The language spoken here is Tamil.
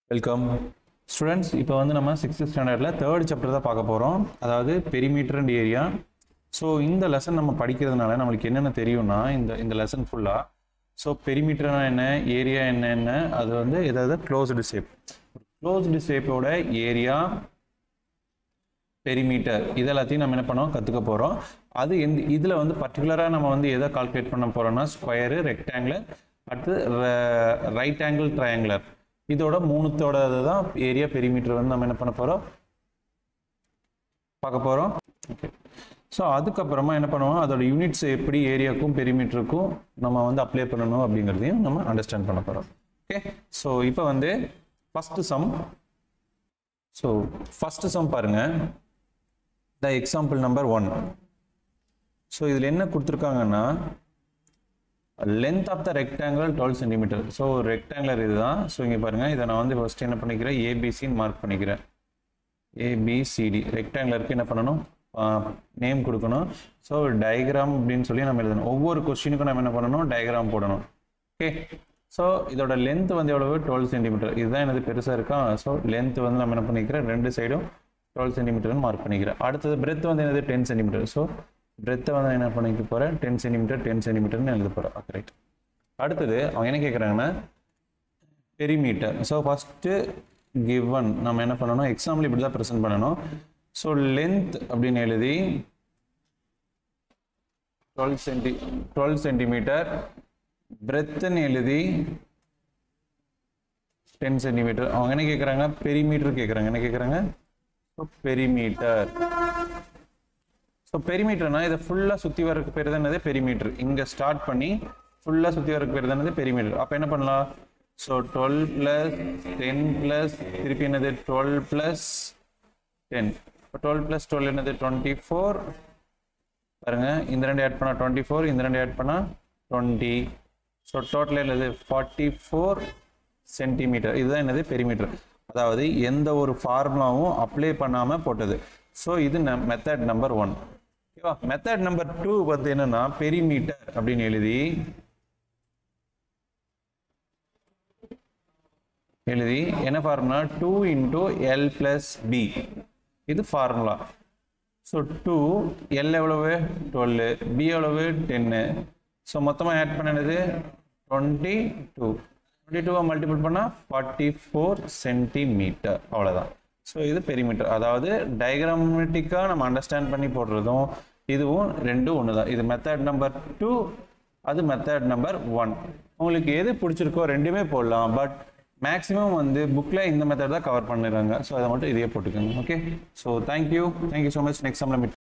வெல்கம் ஸ்டூடெண்ட்ஸ் இப்போ வந்து நம்ம சிக்ஸ்த் ஸ்டாண்டர்டில் தேர்ட் சாப்டர் தான் பார்க்க போகிறோம் அதாவது பெரிமீட்டர் அண்ட் ஏரியா ஸோ இந்த லெசன் நம்ம படிக்கிறதுனால நம்மளுக்கு என்னென்ன தெரியும்னா இந்த இந்த லெசன் ஃபுல்லாக ஸோ பெரிமீட்டர்னா என்ன ஏரியா என்ன என்ன அது வந்து ஏதாவது க்ளோஸ்டு ஷேப் க்ளோஸ்டு ஷேப்போட ஏரியா பெரிமீட்டர் இது எல்லாத்தையும் நம்ம என்ன பண்ணோம் கற்றுக்க போகிறோம் அது எந்த இதில் வந்து பர்டிகுலராக நம்ம வந்து எதை கால்குலேட் பண்ண போகிறோம்னா ஸ்கொயரு ரெக்டாங்குலர் அடுத்து ரைட் ஆங்கிள் ட்ரையாங்குலர் இதோட மூணுத்தோட தான் ஏரியா பெரிமீட்டர் வந்து நம்ம என்ன பண்ண போகிறோம் பார்க்க போகிறோம் ஓகே ஸோ அதுக்கப்புறமா என்ன பண்ணுவோம் அதோட யூனிட்ஸ் எப்படி ஏரியாவுக்கும் பெரிமீட்டருக்கும் நம்ம வந்து அப்ளை பண்ணணும் அப்படிங்கிறதையும் நம்ம அண்டர்ஸ்டாண்ட் பண்ண போகிறோம் ஓகே ஸோ இப்போ வந்து first sum so first sum பாருங்க the example number one so இதில் என்ன கொடுத்துருக்காங்கன்னா length of the rectangle twelve centimetre so rectangular இதுதான் ஸோ இங்கே பாருங்கள் இதை நான் வந்து ஃபஸ்ட்டு என்ன பண்ணிக்கிறேன் ஏபிசின்னு மார்க் பண்ணிக்கிறேன் ஏபிசிடி ரெக்டாங்குலருக்கு என்ன பண்ணணும் நேம் கொடுக்கணும் ஸோ டயக்ராம் அப்படின்னு சொல்லி நம்ம எழுதணும் ஒவ்வொரு கொஸ்டினுக்கும் நம்ம என்ன பண்ணணும் டயக்ராம் போடணும் ஓகே ஸோ இதோட லென்த் வந்து எவ்வளவு டுவெல் சென்டிமீட்டர் இதுதான் எனது பெருசாக இருக்கா ஸோ லென்த் வந்து நம்ம என்ன பண்ணிக்கிறேன் ரெண்டு சைடும் டுவெல் சென்டிமீட்டர்னு மார்க் பண்ணிக்கிறேன் அடுத்தது பிரெத் வந்து என்னது டென் சென்டிமீட்டர் ஸோ பிரெத்தை வந்து என்ன பண்ணிக்க போகிறேன் டென் சென்டிமீட்டர் டென் சென்டிமீட்டர்னு எழுத போகிறேன் ஓகே ரைட் அடுத்தது அவங்க என்ன கேட்குறாங்கன்னா பெரிமீட்டர் ஸோ ஃபஸ்ட்டு கிவன் நம்ம என்ன பண்ணணும் எக்ஸாம்பிள் இப்படி தான் ப்ரெசென்ட் பண்ணணும் ஸோ லென்த் அப்படின்னு எழுதி டுவெல் சென்டி டுவெல் சென்டிமீட்டர் பிரெத்துன்னு எழுதி டென் சென்டிமீட்டர் அவங்க என்ன கேட்குறாங்க பெரிமீட்டர் கேட்குறாங்க என்ன கேட்குறாங்க ஸோ பெரிமீட்டர் ஸோ பெரிமீட்டர்னா இதை ஃபுல்லாக சுற்றி வரக்கு பேர் தான் என்னது பெரிமீட்டர் இங்கே ஸ்டார்ட் பண்ணி ஃபுல்லாக சுற்றி வரக்கு பேர் தான் என்னது பெரிமீட்டர் அப்போ என்ன பண்ணலாம் so twelve plus ten plus திருப்பி என்னது டுவெல் ப்ளஸ் டென் இப்போ டுவெல் ப்ளஸ் டுவெல் என்னது டுவெண்ட்டி ஃபோர் பாருங்க இந்த ரெண்டு ஆட் பண்ணால் டுவெண்ட்டி ஃபோர் இந்த ரெண்டு ஆட் பண்ணால் டுவெண்ட்டி ஸோ டோட்டல் என்னது ஃபார்ட்டி ஃபோர் சென்டிமீட்டர் இதுதான் என்னது பெரிமீட்டர் அதாவது எந்த ஒரு ஃபார்முலாவும் அப்ளை பண்ணாமல் போட்டது ஸோ இது மெத்தட் நம்பர் ஒன் ஓகேவா மெத்தட் நம்பர் டூ வந்து என்னன்னா பெரிமீட்டர் அப்படின்னு எழுதி எழுதி என்ன formula two into L plus B இது ஃபார்முலா ஸோ டூ எல் எவ்வளவு டுவெல் பி எவ்வளவு டென்னு ஸோ மொத்தமாக ஆட் பண்ணது டுவெண்ட்டி டூ டுவெண்ட்டி டூவை மல்டிபிள் பண்ணால் ஃபார்ட்டி ஃபோர் சென்டிமீட்டர் அவ்வளோதான் ஸோ இது பெரிமீட்டர் அதாவது டயக்ராமேட்டிக்காக நம்ம அண்டர்ஸ்டாண்ட் பண்ணி போடுறதும் இதுவும் ரெண்டும் ஒன்று தான் இது மெத்தட் நம்பர் டூ அது மெத்தட் நம்பர் ஒன் உங்களுக்கு எது பிடிச்சிருக்கோ ரெண்டுமே போடலாம் பட் மேக்ஸிமம் வந்து புக்கில் இந்த மெத்தட் தான் கவர் பண்ணிடுறாங்க ஸோ அதை மட்டும் இதையே போட்டுக்கோங்க okay so thank you thank you so much next சம்மில் மீட்